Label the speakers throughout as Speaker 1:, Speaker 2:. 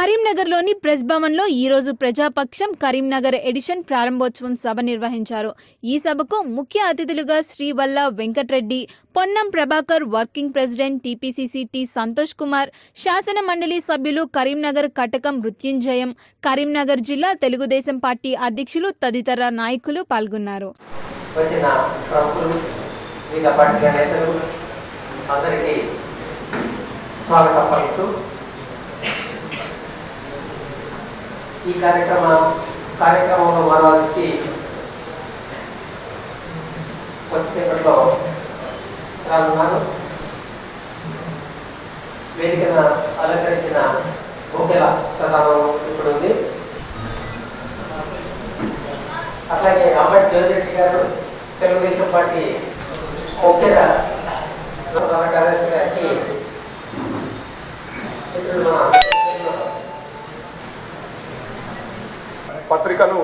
Speaker 1: కరీంనగర్లోని ప్రెస్ భవన్లో ఈ రోజు ప్రజాపక్షం కరీంనగర్ ఎడిషన్ ప్రారంభోత్సవం సభ నిర్వహించారు ఈ సభకు ముఖ్య అతిథులుగా శ్రీవల్ల Venkatreddy Ponnam Prabhakar working president TPCC T Santosh Kumar శాసన మండలి సభ్యులు కరీంనగర్ కటకం మృత్యుంజయం కరీంనగర్ జిల్లా తెలుగుదేశం పార్టీ అధ్యక్షులు తదితర నాయకులు పాల్గొన్నారు
Speaker 2: వచ్చిన ప్రముఖులు వివిధ పార్టీల నేతలు అందరికీ స్వాగతం పలుకుతూ ఈ కార్యక్రమ కార్యక్రమంలో మరో అతిథి కొద్దిసేపట్లో రానున్నారు వేదికను అలంకరించిన ముఖ్య ప్రధానం ఇప్పుడు ఉంది అట్లాగే అంబటి జ్యోతిరెడ్డి గారు తెలుగుదేశం పార్టీ ముఖ్య ప్రధాన కార్యదర్శి గారికి మిత్రులు మన
Speaker 3: పత్రికను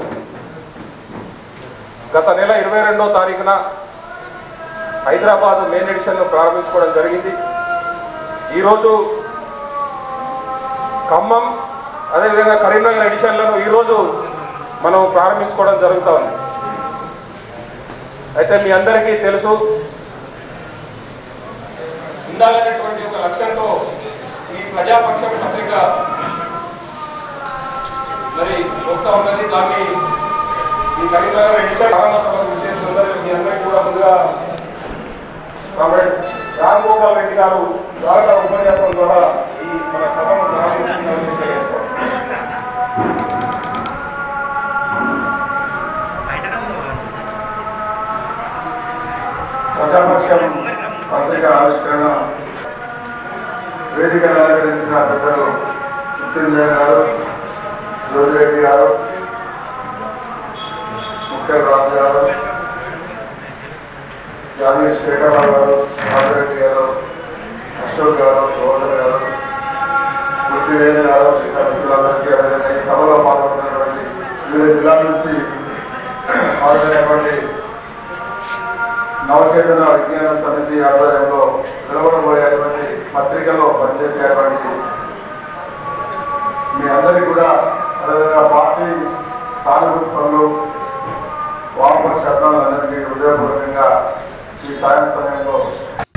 Speaker 3: గత నెల ఇరవై రెండో తారీఖున హైదరాబాద్ మెయిన్ ఎడిషన్ను ప్రారంభించుకోవడం జరిగింది ఈరోజు ఖమ్మం అదేవిధంగా కరీంనగర్ ఎడిషన్లను ఈరోజు మనం ప్రారంభించుకోవడం జరుగుతూ ఉంది అయితే మీ అందరికీ తెలుసు ఉండాలనేటువంటి ఒక లక్ష్యంతో ఈ ప్రజాపక్షం పత్రిక మరి వస్తూ ఉన్నది దాన్ని ఈ కరీంనగర్ ఎడిషన్ ప్రారంభ సభకు విచ్చేసినందరికీ మీ అందరికీ కూడా ముందుగా కామ్రేడ్ రామ్ గోపాల్ రెడ్డి గారు ద్వారా ఉపన్యాసం ద్వారా ఈ మన సభను ప్రారంభించాలని తెలియజేసుకోవాలి
Speaker 4: ప్రజాపక్షం పత్రిక ఆవిష్కరణ వేదిక అలంకరించిన పెద్దలు మృత్యుంజయ గారు జ్యోతిరెడ్డి గారు ముఖ్య రాజు గారు జాతీయ శేఖరరావు గారు మాధురెడ్డి గారు అశోక్ గారు గోవర్ధన్ గారు మృత్యుంజయ గారు ఇతర మిత్రులందరికీ అదేవిధంగా ఈ సభలో పాల్గొన్నటువంటి వివిధ జిల్లాల నుంచి హాజరైనటువంటి నవచేతన విజ్ఞాన సమితి ఆధ్వర్యంలో వెలువడబోయేటువంటి పత్రికలో పనిచేసేటువంటి మీ అందరికీ కూడా అదేవిధంగా పార్టీ సానుభూతి పనులు వామపక్ష శబ్దాలు అందరికీ హృదయపూర్వకంగా ఈ సాయం సమయంలో